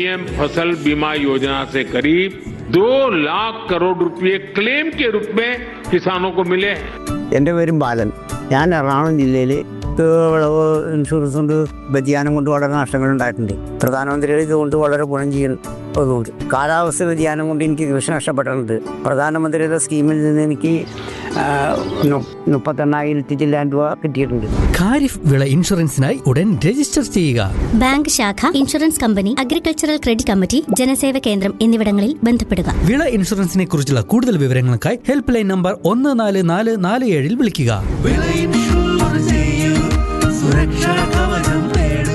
PM फसल बीमा योजना से करीब दो लाख करोड़ रुपए क्लेम के रूप में किसानों को मिले हैं എൻ്റെ പേരും ബാലൻ ഞാൻ എറണാകുളം ജില്ലയിൽ വിളവ് ഇൻഷുറൻസ് കൊണ്ട് വ്യതിയാനം കൊണ്ട് വളരെ നഷ്ടങ്ങൾ ഉണ്ടായിട്ടുണ്ട് പ്രധാനമന്ത്രിയുടെ ഇതുകൊണ്ട് വളരെ ഗുണം ചെയ്യുന്നതുകൊണ്ട് കാലാവസ്ഥ വ്യതിയാനം കൊണ്ട് എനിക്ക് കൃഷി നഷ്ടപ്പെട്ടിട്ടുണ്ട് പ്രധാനമന്ത്രിയുടെ സ്കീമിൽ നിന്ന് എനിക്ക് ആ, നു- മുപ്പത്തെണ്ണായിരത്തി ചില്ലാൻ രൂപ കിട്ടിയിട്ടുണ്ട് ഖാരിഫ് വിള ഇൻഷുറൻസിനായി ഉടൻ രജിസ്റ്റർ ചെയ്യുക ബാങ്ക് ശാഖ insurance company agricultural credit committee Janaseva Kendram എന്നിവിടങ്ങളിൽ ബന്ധപ്പെടുക വിള ഇൻഷുറൻസിനെ കുറിച്ചുള്ള കൂടുതൽ വിവരങ്ങൾക്കായി ഹെൽപ്പ് ലൈൻ നമ്പർ ഒന്ന് നാല് നാല് നാല് ഏഴിൽ വിളിക്കുക വിള ഇൻഷുർ ചെയ്യൂ സുരക്ഷാ കവചം നേടൂ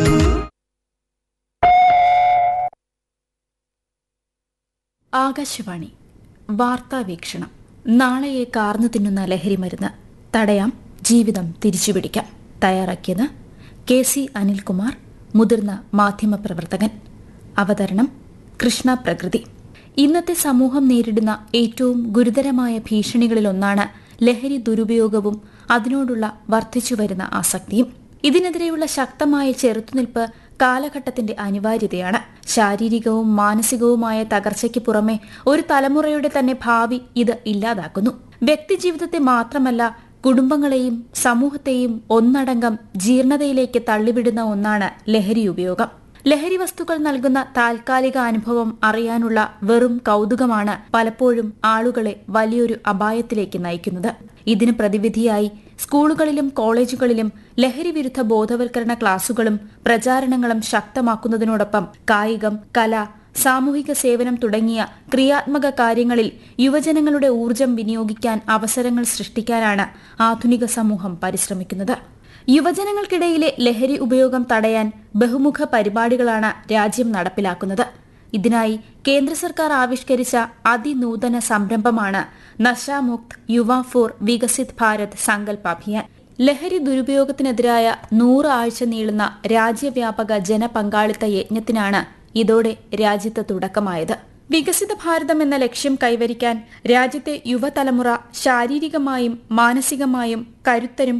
ആകാശവാണി വാർത്താ വീക്ഷണം നാളെയെ കാർന്നു തിന്നുന്ന ലഹരി മരുന്ന് തടയാം ജീവിതം തിരിച്ചുപിടിക്കാം തയ്യാറാക്കിയത് കെ സി അനിൽകുമാർ മുതിർന്ന മാധ്യമപ്രവർത്തകൻ അവതരണം കൃഷ്ണ പ്രകൃതി ഇന്നത്തെ സമൂഹം നേരിടുന്ന ഏറ്റവും ഗുരുതരമായ ഭീഷണികളിലൊന്നാണ് ലഹരി ദുരുപയോഗവും അതിനോടുള്ള വർദ്ധിച്ചുവരുന്ന ആസക്തിയും ഇതിനെതിരെയുള്ള ശക്തമായ ചെറുത്തുനിൽപ്പ് കാലഘട്ടത്തിന്റെ അനിവാര്യതയാണ് ശാരീരികവും മാനസികവുമായ തകർച്ചയ്ക്ക് പുറമെ ഒരു തലമുറയുടെ തന്നെ ഭാവി ഇത് ഇല്ലാതാക്കുന്നു വ്യക്തിജീവിതത്തെ മാത്രമല്ല കുടുംബങ്ങളെയും സമൂഹത്തെയും ഒന്നടങ്കം ജീർണതയിലേക്ക് തള്ളിവിടുന്ന ഒന്നാണ് ലഹരി ഉപയോഗം ലഹരി വസ്തുക്കൾ നൽകുന്ന താൽക്കാലിക അനുഭവം അറിയാനുള്ള വെറും കൗതുകമാണ് പലപ്പോഴും ആളുകളെ വലിയൊരു അപായത്തിലേക്ക് നയിക്കുന്നത് ഇതിന് പ്രതിവിധിയായി സ്കൂളുകളിലും കോളേജുകളിലും ലഹരി വിരുദ്ധ ബോധവൽക്കരണ ക്ലാസുകളും പ്രചാരണങ്ങളും ശക്തമാക്കുന്നതിനോടൊപ്പം കായികം കല സാമൂഹിക സേവനം തുടങ്ങിയ ക്രിയാത്മക കാര്യങ്ങളിൽ യുവജനങ്ങളുടെ ഊർജം വിനിയോഗിക്കാൻ അവസരങ്ങൾ സൃഷ്ടിക്കാനാണ് ആധുനിക സമൂഹം പരിശ്രമിക്കുന്നത് യുവജനങ്ങൾക്കിടയിലെ ലഹരി ഉപയോഗം തടയാൻ ബഹുമുഖ പരിപാടികളാണ് രാജ്യം നടപ്പിലാക്കുന്നത് ഇതിനായി കേന്ദ്ര സർക്കാർ ആവിഷ്കരിച്ച അതിനൂതന സംരംഭമാണ് നശാമുക്ത് യുവ ഫോർ വികസിത് ഭാരത് സങ്കൽപ് അഭിയാൻ ലഹരി ദുരുപയോഗത്തിനെതിരായ നൂറ് ആഴ്ച നീളുന്ന രാജ്യവ്യാപക ജനപങ്കാളിത്ത യജ്ഞത്തിനാണ് ഇതോടെ രാജ്യത്ത് തുടക്കമായത് വികസിത ഭാരതം എന്ന ലക്ഷ്യം കൈവരിക്കാൻ രാജ്യത്തെ യുവതലമുറ ശാരീരികമായും മാനസികമായും കരുത്തരും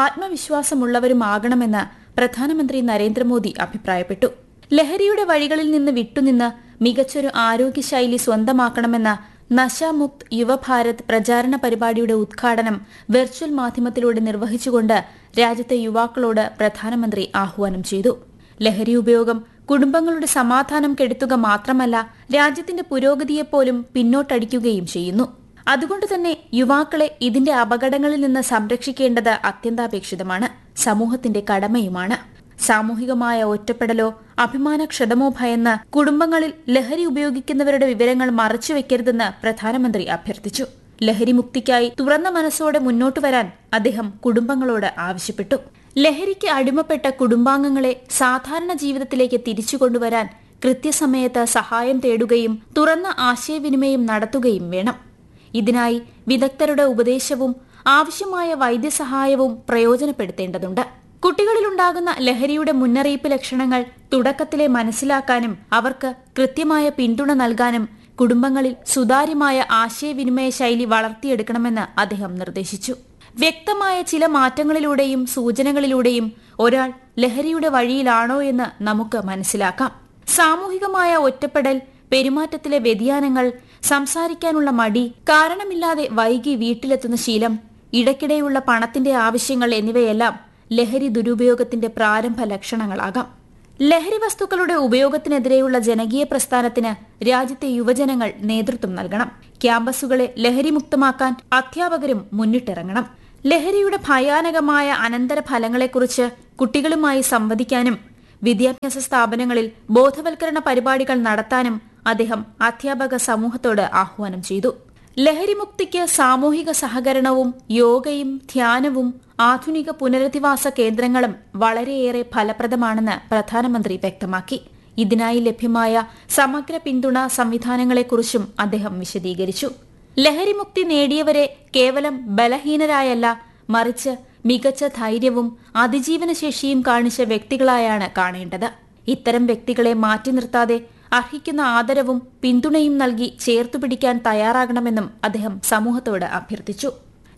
ആത്മവിശ്വാസമുള്ളവരുമാകണമെന്ന് പ്രധാനമന്ത്രി നരേന്ദ്രമോദി അഭിപ്രായപ്പെട്ടു ലഹരിയുടെ വഴികളിൽ നിന്ന് വിട്ടുനിന്ന് മികച്ചൊരു ആരോഗ്യശൈലി സ്വന്തമാക്കണമെന്ന നശാമുക്ത് യുവഭാരത് പ്രചാരണ പരിപാടിയുടെ ഉദ്ഘാടനം വെർച്വൽ മാധ്യമത്തിലൂടെ നിർവഹിച്ചുകൊണ്ട് രാജ്യത്തെ യുവാക്കളോട് പ്രധാനമന്ത്രി ആഹ്വാനം ചെയ്തു ലഹരി ഉപയോഗം കുടുംബങ്ങളുടെ സമാധാനം കെടുത്തുക മാത്രമല്ല രാജ്യത്തിന്റെ പുരോഗതിയെപ്പോലും പിന്നോട്ടടിക്കുകയും ചെയ്യുന്നു അതുകൊണ്ട് തന്നെ യുവാക്കളെ ഇതിന്റെ അപകടങ്ങളിൽ നിന്ന് സംരക്ഷിക്കേണ്ടത് അത്യന്താപേക്ഷിതമാണ് സമൂഹത്തിന്റെ കടമയുമാണ് സാമൂഹികമായ ഒറ്റപ്പെടലോ അഭിമാനക്ഷതമോ ഭയന്ന് കുടുംബങ്ങളിൽ ലഹരി ഉപയോഗിക്കുന്നവരുടെ വിവരങ്ങൾ മറച്ചുവെക്കരുതെന്ന് പ്രധാനമന്ത്രി അഭ്യർത്ഥിച്ചു ലഹരി മുക്തിക്കായി തുറന്ന മനസ്സോടെ മുന്നോട്ടു വരാൻ അദ്ദേഹം കുടുംബങ്ങളോട് ആവശ്യപ്പെട്ടു ലഹരിക്ക് അടിമപ്പെട്ട കുടുംബാംഗങ്ങളെ സാധാരണ ജീവിതത്തിലേക്ക് തിരിച്ചു കൊണ്ടുവരാൻ കൃത്യസമയത്ത് സഹായം തേടുകയും തുറന്ന ആശയവിനിമയം നടത്തുകയും വേണം ഇതിനായി വിദഗ്ധരുടെ ഉപദേശവും ആവശ്യമായ വൈദ്യസഹായവും പ്രയോജനപ്പെടുത്തേണ്ടതുണ്ട് കുട്ടികളിലുണ്ടാകുന്ന ലഹരിയുടെ മുന്നറിയിപ്പ് ലക്ഷണങ്ങൾ തുടക്കത്തിലെ മനസ്സിലാക്കാനും അവർക്ക് കൃത്യമായ പിന്തുണ നൽകാനും കുടുംബങ്ങളിൽ സുതാര്യമായ ആശയവിനിമയ ശൈലി വളർത്തിയെടുക്കണമെന്ന് അദ്ദേഹം നിർദ്ദേശിച്ചു വ്യക്തമായ ചില മാറ്റങ്ങളിലൂടെയും സൂചനകളിലൂടെയും ഒരാൾ ലഹരിയുടെ വഴിയിലാണോ എന്ന് നമുക്ക് മനസ്സിലാക്കാം സാമൂഹികമായ ഒറ്റപ്പെടൽ പെരുമാറ്റത്തിലെ വ്യതിയാനങ്ങൾ സംസാരിക്കാനുള്ള മടി കാരണമില്ലാതെ വൈകി വീട്ടിലെത്തുന്ന ശീലം ഇടയ്ക്കിടെയുള്ള പണത്തിന്റെ ആവശ്യങ്ങൾ എന്നിവയെല്ലാം ലഹരി ദുരുപയോഗത്തിന്റെ പ്രാരംഭ ലക്ഷണങ്ങളാകാം ലഹരി വസ്തുക്കളുടെ ഉപയോഗത്തിനെതിരെയുള്ള ജനകീയ പ്രസ്ഥാനത്തിന് രാജ്യത്തെ യുവജനങ്ങൾ നേതൃത്വം നൽകണം ക്യാമ്പസുകളെ ലഹരിമുക്തമാക്കാൻ അധ്യാപകരും മുന്നിട്ടിറങ്ങണം ലഹരിയുടെ ഭയാനകമായ അനന്തരഫലങ്ങളെക്കുറിച്ച് കുട്ടികളുമായി സംവദിക്കാനും വിദ്യാഭ്യാസ സ്ഥാപനങ്ങളിൽ ബോധവൽക്കരണ പരിപാടികൾ നടത്താനും അദ്ദേഹം അധ്യാപക സമൂഹത്തോട് ആഹ്വാനം ചെയ്തു ലഹരിമുക്തിക്ക് സാമൂഹിക സഹകരണവും യോഗയും ധ്യാനവും ആധുനിക പുനരധിവാസ കേന്ദ്രങ്ങളും വളരെയേറെ ഫലപ്രദമാണെന്ന് പ്രധാനമന്ത്രി വ്യക്തമാക്കി ഇതിനായി ലഭ്യമായ സമഗ്ര പിന്തുണ സംവിധാനങ്ങളെക്കുറിച്ചും അദ്ദേഹം വിശദീകരിച്ചു ലഹരിമുക്തി നേടിയവരെ കേവലം ബലഹീനരായല്ല മറിച്ച് മികച്ച ധൈര്യവും അതിജീവനശേഷിയും കാണിച്ച വ്യക്തികളായാണ് കാണേണ്ടത് ഇത്തരം വ്യക്തികളെ മാറ്റി നിർത്താതെ അർഹിക്കുന്ന ആദരവും പിന്തുണയും നൽകി ചേർത്തുപിടിക്കാൻ തയ്യാറാകണമെന്നും അദ്ദേഹം സമൂഹത്തോട് അഭ്യർത്ഥിച്ചു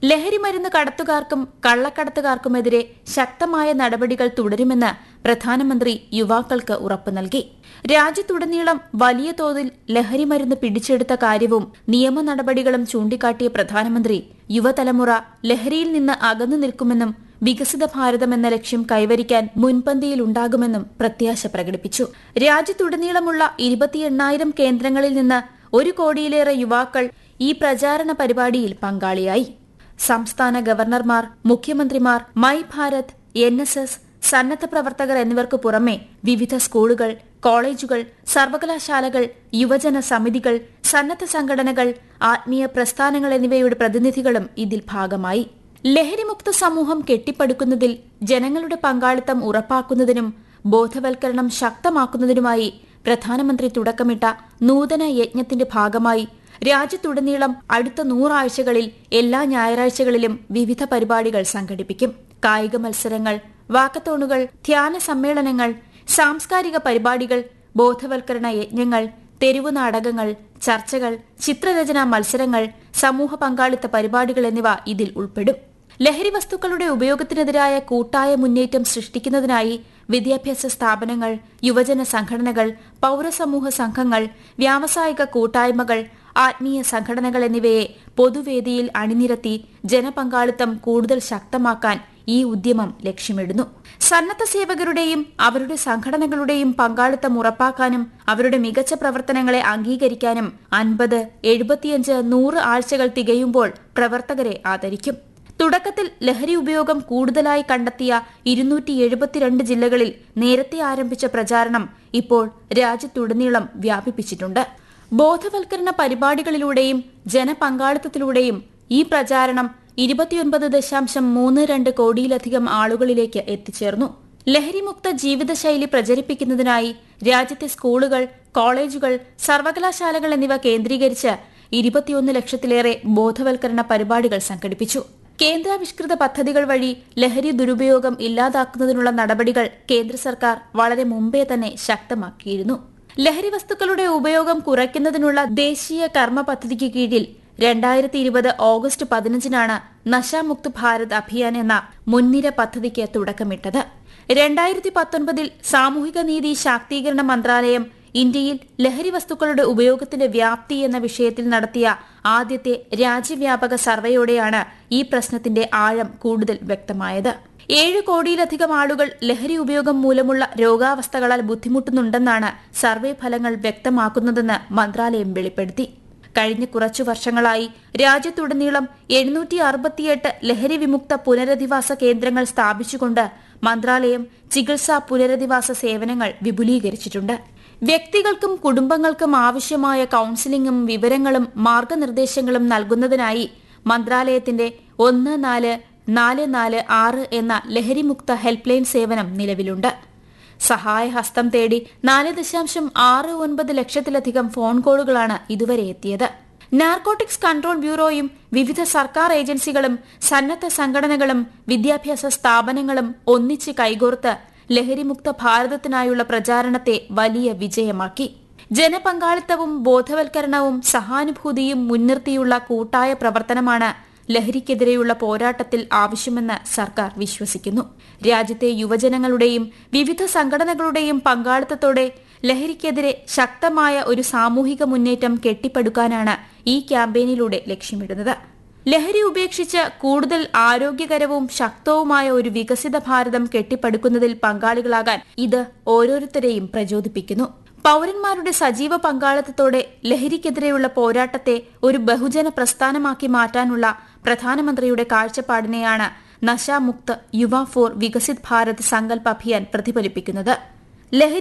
ലഹരിമരുന്ന് കടത്തുകാർക്കും കള്ളക്കടത്തുകാർക്കുമെതിരെ ശക്തമായ നടപടികൾ തുടരുമെന്ന് പ്രധാനമന്ത്രി യുവാക്കൾക്ക് ഉറപ്പു നൽകി രാജ്യത്തുടനീളം വലിയ തോതിൽ ലഹരിമരുന്ന് പിടിച്ചെടുത്ത കാര്യവും നിയമ നടപടികളും ചൂണ്ടിക്കാട്ടിയ പ്രധാനമന്ത്രി യുവതലമുറ ലഹരിയിൽ നിന്ന് അകന്നു നിൽക്കുമെന്നും വികസിത ഭാരതം എന്ന ലക്ഷ്യം കൈവരിക്കാൻ മുൻപന്തിയിലുണ്ടാകുമെന്നും പ്രത്യാശ പ്രകടിപ്പിച്ചു രാജ്യത്തുടനീളമുള്ള ഇരുപത്തി എണ്ണായിരം കേന്ദ്രങ്ങളിൽ നിന്ന് ഒരു കോടിയിലേറെ യുവാക്കൾ ഈ പ്രചാരണ പരിപാടിയിൽ പങ്കാളിയായി സംസ്ഥാന ഗവർണർമാർ മുഖ്യമന്ത്രിമാർ my Bharat N S S സന്നദ്ധ പ്രവർത്തകർ എന്നിവർക്ക് പുറമെ വിവിധ സ്കൂളുകൾ കോളേജുകൾ സർവകലാശാലകൾ യുവജന സമിതികൾ സന്നദ്ധ സംഘടനകൾ ആത്മീയ പ്രസ്ഥാനങ്ങൾ എന്നിവയുടെ പ്രതിനിധികളും ഇതിൽ ഭാഗമായി ലഹരിമുക്ത സമൂഹം കെട്ടിപ്പടുക്കുന്നതിൽ ജനങ്ങളുടെ പങ്കാളിത്തം ഉറപ്പാക്കുന്നതിനും ബോധവൽക്കരണം ശക്തമാക്കുന്നതിനുമായി പ്രധാനമന്ത്രി തുടക്കമിട്ട നൂതന യജ്ഞത്തിന്റെ ഭാഗമായി രാജ്യത്തുടനീളം അടുത്ത നൂറാഴ്ചകളിൽ എല്ലാ ഞായറാഴ്ചകളിലും വിവിധ പരിപാടികൾ സംഘടിപ്പിക്കും കായിക മത്സരങ്ങൾ വാക്കത്തോണുകൾ ധ്യാന സമ്മേളനങ്ങൾ സാംസ്കാരിക പരിപാടികൾ ബോധവൽക്കരണ യജ്ഞങ്ങൾ തെരുവു നാടകങ്ങൾ ചർച്ചകൾ ചിത്രരചനാ മത്സരങ്ങൾ സമൂഹ പങ്കാളിത്ത പരിപാടികൾ എന്നിവ ഇതിൽ ഉൾപ്പെടും ലഹരി വസ്തുക്കളുടെ ഉപയോഗത്തിനെതിരായ കൂട്ടായ മുന്നേറ്റം സൃഷ്ടിക്കുന്നതിനായി വിദ്യാഭ്യാസ സ്ഥാപനങ്ങൾ യുവജന സംഘടനകൾ പൌരസമൂഹ സംഘങ്ങൾ വ്യാവസായിക കൂട്ടായ്മകൾ ആത്മീയ സംഘടനകൾ എന്നിവയെ പൊതുവേദിയിൽ അണിനിരത്തി ജനപങ്കാളിത്തം കൂടുതൽ ശക്തമാക്കാൻ ഈ ഉദ്യമം ലക്ഷ്യമിടുന്നു സന്നദ്ധ സേവകരുടെയും അവരുടെ സംഘടനകളുടെയും പങ്കാളിത്തം ഉറപ്പാക്കാനും അവരുടെ മികച്ച പ്രവർത്തനങ്ങളെ അംഗീകരിക്കാനും അൻപത് എഴുപത്തിയഞ്ച് നൂറ് ആഴ്ചകൾ തികയുമ്പോൾ പ്രവർത്തകരെ ആദരിക്കും തുടക്കത്തിൽ ലഹരി ഉപയോഗം കൂടുതലായി കണ്ടെത്തിയ ഇരുന്നൂറ്റി എഴുപത്തിരണ്ട് ജില്ലകളിൽ നേരത്തെ ആരംഭിച്ച പ്രചാരണം ഇപ്പോൾ രാജ്യത്തുടനീളം വ്യാപിപ്പിച്ചിട്ടുണ്ട് ബോധവൽക്കരണ പരിപാടികളിലൂടെയും ജനപങ്കാളിത്തത്തിലൂടെയും ഈ പ്രചാരണം ഇരുപത്തിയൊൻപത് ദശാംശം മൂന്ന് രണ്ട് കോടിയിലധികം ആളുകളിലേക്ക് എത്തിച്ചേർന്നു ലഹരിമുക്ത ജീവിതശൈലി പ്രചരിപ്പിക്കുന്നതിനായി രാജ്യത്തെ സ്കൂളുകൾ കോളേജുകൾ സർവകലാശാലകൾ എന്നിവ കേന്ദ്രീകരിച്ച് ഇരുപത്തിയൊന്ന് ലക്ഷത്തിലേറെ ബോധവൽക്കരണ പരിപാടികൾ സംഘടിപ്പിച്ചു കേന്ദ്രാവിഷ്കൃത പദ്ധതികൾ വഴി ലഹരി ദുരുപയോഗം ഇല്ലാതാക്കുന്നതിനുള്ള നടപടികൾ കേന്ദ്ര സർക്കാർ വളരെ മുമ്പേ തന്നെ ശക്തമാക്കിയിരുന്നു ലഹരി വസ്തുക്കളുടെ ഉപയോഗം കുറയ്ക്കുന്നതിനുള്ള ദേശീയ കർമ്മ പദ്ധതിക്ക് കീഴിൽ രണ്ടായിരത്തി ഇരുപത് ഓഗസ്റ്റ് പതിനഞ്ചിനാണ് നശാമുക്ത് ഭാരത് അഭിയാൻ എന്ന മുൻനിര പദ്ധതിക്ക് തുടക്കമിട്ടത് രണ്ടായിരത്തി പത്തൊൻപതിൽ സാമൂഹിക നീതി ശാക്തീകരണ മന്ത്രാലയം ഇന്ത്യയിൽ ലഹരി വസ്തുക്കളുടെ ഉപയോഗത്തിന്റെ വ്യാപ്തി എന്ന വിഷയത്തിൽ നടത്തിയ ആദ്യത്തെ രാജ്യവ്യാപക സർവേയോടെയാണ് ഈ പ്രശ്നത്തിന്റെ ആഴം കൂടുതൽ വ്യക്തമായത് ഏഴ് കോടിയിലധികം ആളുകൾ ലഹരി ഉപയോഗം മൂലമുള്ള രോഗാവസ്ഥകളാൽ ബുദ്ധിമുട്ടുന്നുണ്ടെന്നാണ് സർവേ ഫലങ്ങൾ വ്യക്തമാക്കുന്നതെന്ന് മന്ത്രാലയം വെളിപ്പെടുത്തി കഴിഞ്ഞ കുറച്ചു വർഷങ്ങളായി രാജ്യത്തുടനീളം എഴുന്നൂറ്റി അറുപത്തിയെട്ട് ലഹരി വിമുക്ത പുനരധിവാസ കേന്ദ്രങ്ങൾ സ്ഥാപിച്ചുകൊണ്ട് മന്ത്രാലയം ചികിത്സാ പുനരധിവാസ സേവനങ്ങൾ വിപുലീകരിച്ചിട്ടുണ്ട് വ്യക്തികൾക്കും കുടുംബങ്ങൾക്കും ആവശ്യമായ കൌൺസിലിംഗും വിവരങ്ങളും മാർഗനിർദ്ദേശങ്ങളും നൽകുന്നതിനായി മന്ത്രാലയത്തിന്റെ ഒന്ന് നാല് നാല് നാല് ആറ് എന്ന ലഹരിമുക്ത ഹെൽപ്പ് ലൈൻ സേവനം നിലവിലുണ്ട് സഹായഹസ്തം തേടി നാല് ദശാംശം ആറ് ഒൻപത് ലക്ഷത്തിലധികം ഫോൺ കോളുകളാണ് ഇതുവരെ എത്തിയത് നാർക്കോട്ടിക്സ് കൺട്രോൾ ബ്യൂറോയും വിവിധ സർക്കാർ ഏജൻസികളും സന്നദ്ധ സംഘടനകളും വിദ്യാഭ്യാസ സ്ഥാപനങ്ങളും ഒന്നിച്ച് കൈകോർത്ത് ലഹരിമുക്ത ഭാരതത്തിനായുള്ള പ്രചാരണത്തെ വലിയ വിജയമാക്കി ജനപങ്കാളിത്തവും ബോധവൽക്കരണവും സഹാനുഭൂതിയും മുൻനിർത്തിയുള്ള കൂട്ടായ പ്രവർത്തനമാണ് ലഹരിക്കെതിരെയുള്ള പോരാട്ടത്തിൽ ആവശ്യമെന്ന് സർക്കാർ വിശ്വസിക്കുന്നു രാജ്യത്തെ യുവജനങ്ങളുടെയും വിവിധ സംഘടനകളുടെയും പങ്കാളിത്തത്തോടെ ലഹരിക്കെതിരെ ശക്തമായ ഒരു സാമൂഹിക മുന്നേറ്റം കെട്ടിപ്പടുക്കാനാണ് ഈ ക്യാമ്പയിനിലൂടെ ലക്ഷ്യമിടുന്നത് ലഹരി ഉപേക്ഷിച്ച് കൂടുതൽ ആരോഗ്യകരവും ശക്തവുമായ ഒരു വികസിത ഭാരതം കെട്ടിപ്പടുക്കുന്നതിൽ പങ്കാളികളാകാൻ ഇത് ഓരോരുത്തരെയും പ്രചോദിപ്പിക്കുന്നു പൌരന്മാരുടെ സജീവ പങ്കാളിത്തത്തോടെ ലഹരിക്കെതിരെയുള്ള പോരാട്ടത്തെ ഒരു ബഹുജന പ്രസ്ഥാനമാക്കി മാറ്റാനുള്ള പ്രധാനമന്ത്രിയുടെ കാഴ്ചപ്പാടിനെയാണ് നശാമുക്ത് യുവ ഫോർ വികസിത് ഭാരത് സങ്കൽപ് അഭിയാൻ പ്രതിഫലിപ്പിക്കുന്നത് ലഹരി